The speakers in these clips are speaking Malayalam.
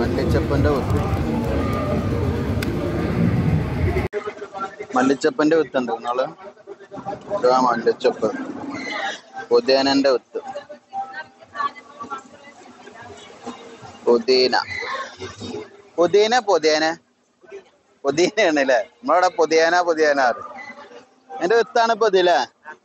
മല്ലിച്ചപ്പന്റെ വിത്ത് മല്ലിച്ചപ്പന്റെ വിത്തുണ്ട് നിങ്ങള് ഇതാ മല്ലിച്ചപ്പ് പുതിയനന്റെ വിത്ത് പുതിന പുതിന പുതിയന പുതിയനാണ് അല്ലേ നമ്മളവിടെ പുതിയന പുതിയന എന്റെ വിത്താണ് ഇപ്പൊ ഇതില്ലേ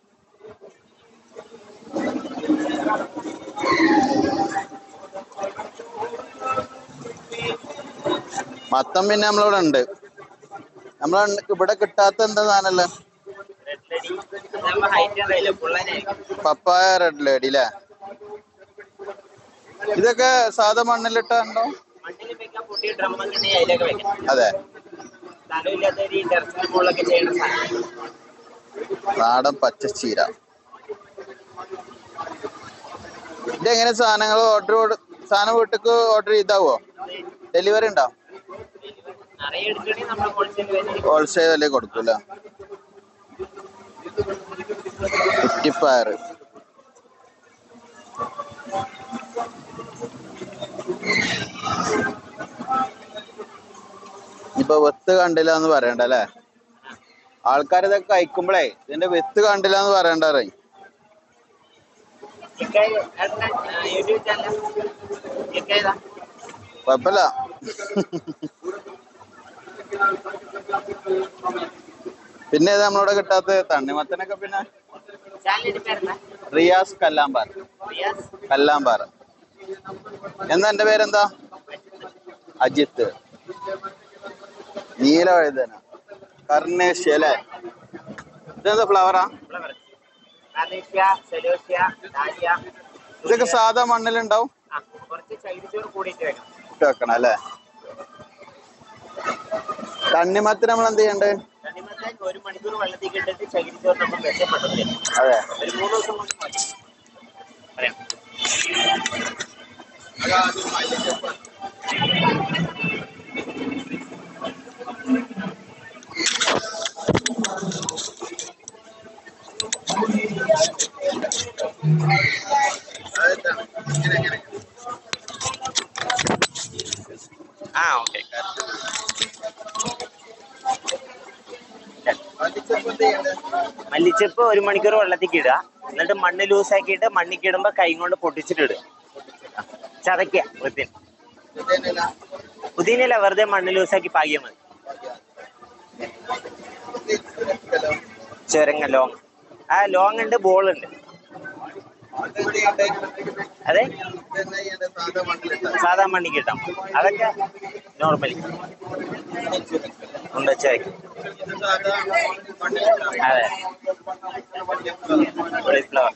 മത്തം പിന്നെ നമ്മളിവിടെ ഉണ്ട് നമ്മളെ ഇവിടെ കിട്ടാത്ത എന്താ സാധനല്ലേ പപ്പായ റെഡ് ലേഡി അല്ലേ ഇതൊക്കെ സാധാ മണ്ണിലിട്ടുണ്ടോ മണ്ണിൽ വെക്കാൻ പൊട്ടിയ ഡ്രം ഉണ്ടെങ്കിൽ അതിലേക്ക് വെക്കാം അതെ സ്ഥലമില്ലാത്തവർ ഈ ടെറസിന്റെ മുകളിലൊക്കെ ചെയ്യണ സാധനം നാടൻ പച്ചച്ചീര ഇതെങ്ങനെ സാധനങ്ങൾ ഓർഡർ സാധനം വീട്ടിക്ക് ഓർഡർ ചെയ്താവോ ഡെലിവറി ഉണ്ടോ നിറയെ എടുക്കണമെങ്കിൽ നമ്മൾ ഹോൾസെയിൽ വില ഹോൾസെയിൽ വില കൊടുക്കൂല കുറ്റിപ്പയർ ഇപ്പൊ വിത്ത് കണ്ടില്ല എന്ന് പറയണ്ട അല്ലേ ആൾക്കാർ ഇതൊക്കെ കഴിക്കുമ്പോഴേ ഇതിന്റെ വിത്ത് കണ്ടില്ല എന്ന് പറയണ്ടേ യൂട്യൂബ് ചാനൽ ഏതാ കുഴപ്പമില്ല പിന്നെ ഇത് നമ്മളിവിടെ കിട്ടാത്ത തണ്ണിമത്തനൊക്കെ പിന്നെ ചാനലിന്റെ പേരെന്താ റിയാസ് കല്ലാമ്പാറ റിയാസ് കല്ലാമ്പാറ എന്താ എന്റെ പേരെന്താ അജിത്ത് നീല വഴുതന കർണേഷ്യ അല്ലേ ഇതെന്താ ഫ്ലവറാ ഫ്ലവർ കാർണേഷ്യ സെലോഷ്യ ഡാലിയ ഇതൊക്കെ സാധാ മണ്ണിലുണ്ടാവും ആ, കുറച്ച് ചകിരിച്ചോറ് കൂടിയിട്ട് വെക്കണം ഇട്ട് വെക്കണം അല്ലേ തണ്ണിമത്തിന് നമ്മൾ എന്ത് ചെയ്യണ്ടേ തണ്ണിമത്തൻ ഒരു മണിക്കൂർ വെള്ളത്തിൽ ഇട്ടിട്ട് ചകിരിച്ചോറിനൊപ്പം വിഷപ്പെട്ടത് അതെ ഒരു മൂന്ന് ദിവസം കൊണ്ട് മതി പറയാം ആ ഓക്കെ മല്ലിച്ചപ്പ് ഒരു മണിക്കൂർ വെള്ളത്തിൽ ഇടുക എന്നിട്ട് മണ്ണ് ലൂസാക്കിയിട്ട് മണ്ണിക്ക് ഇടുമ്പോ കൈ കൊണ്ട് പൊട്ടിച്ചിട്ട് ഇടുക ചതയ്ക്കുക വൃത്തി പുതിനല്ല വെറുതെ മണ്ണ് ലൂസാക്കി പാകിയാൽ മതി ചുരങ്ങ ലോങ് ആ ലോങ് ഉണ്ട് ബോൾ ഉണ്ട് അതെ സാധാ മണ്ണിക്ക് ഇട്ടാം അതൊക്കെ നോർമലി ഉണ്ട് ചുരക്ക് അതെ കോളിഫ്ലവർ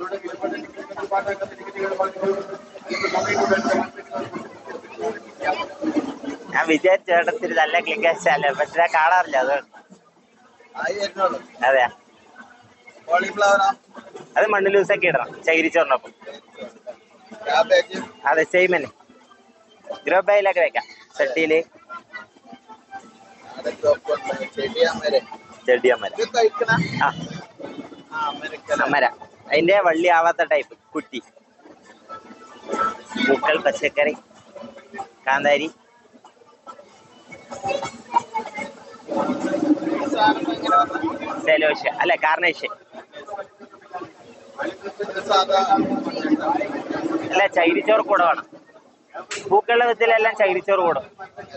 ഞാൻ വിചാരിച്ച ചേട്ടത്തിരി നല്ല ക്ലിക്ക് അയച്ചാലേ പക്ഷെ കാണാറില്ല അത് അതെ കോളിഫ്ലവറാ അത് മണ്ണ് ലൂസൊക്കെ ഇടണം ചകിരിച്ചോറിനൊപ്പം ക്യാബേജ് അതെ സെയിം തന്നെ ഗ്രോ ബാഗിലൊക്കെ വെക്കാം ചട്ടിയില് ചെടിയാമര ചെടി അമര ഇത് കഴിക്കണ ആ ആ അമരക്കല അമര അതിന്റെ വള്ളി ആവാത്ത ടൈപ്പ് കുറ്റി പൂക്കൾ പച്ചക്കറി കാന്താരി സെലോഷ്യ അല്ല കാർണേഷ്യ സാധാ അല്ല ചകിരിച്ചോറ് കൂടെ വേണം പൂക്കളുടെ വിത്തിലെല്ലാം ചകിരിച്ചോറ് കൂടും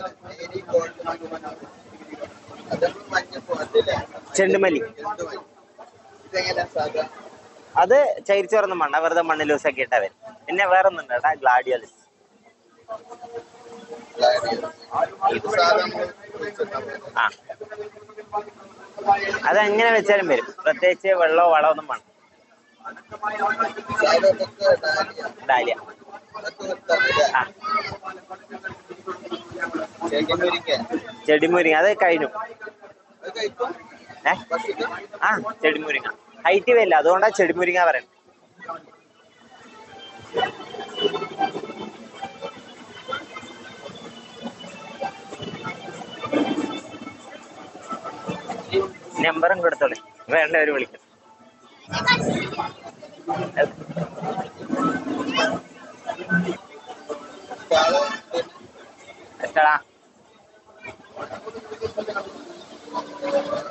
അതപ്പോൾ മഞ്ഞപ്പൂ അതില്ലേ ചെണ്ടുമല്ലി ഇതെങ്ങനെ സാധാ അത് ചകിരിച്ചോറൊന്നും വേണ്ട വെറുതെ മണ്ണ് ലൂസൊക്കെ ഇട്ടാ വരും പിന്നെ വേറെ ഒന്നും കേട്ടാ ഗ്ലാഡിയോലിസ് ഇത് സാധാ കുഴിച്ചിട്ടാ മതി. ആ അതെങ്ങനെ വെച്ചാലും വരും പ്രത്യേകിച്ച് വെള്ളമോ വളമൊന്നും വേണം സാധാ ഇതൊക്കെ ഡാലിയ. ഡാലിയ അതൊക്കെ വിത്താണല്ലേ? ആ ചെടിമുരിക്ക. ചെടിമുരിങ്ങ അത് കഴിഞ്ഞു അത് കഴിക്കും? ഏ ഭക്ഷിക്കും? ആ ചെടിമുരിങ്ങ ഹൈറ്റ് വരില്ല അതുകൊണ്ടാ ചെടിമുരിങ്ങ പറയുന്നത് നമ്പറും കൊടുത്തോളെ വേണ്ടവര് വിളിക്കും പാളം പിന്നെ എടുത്തടാ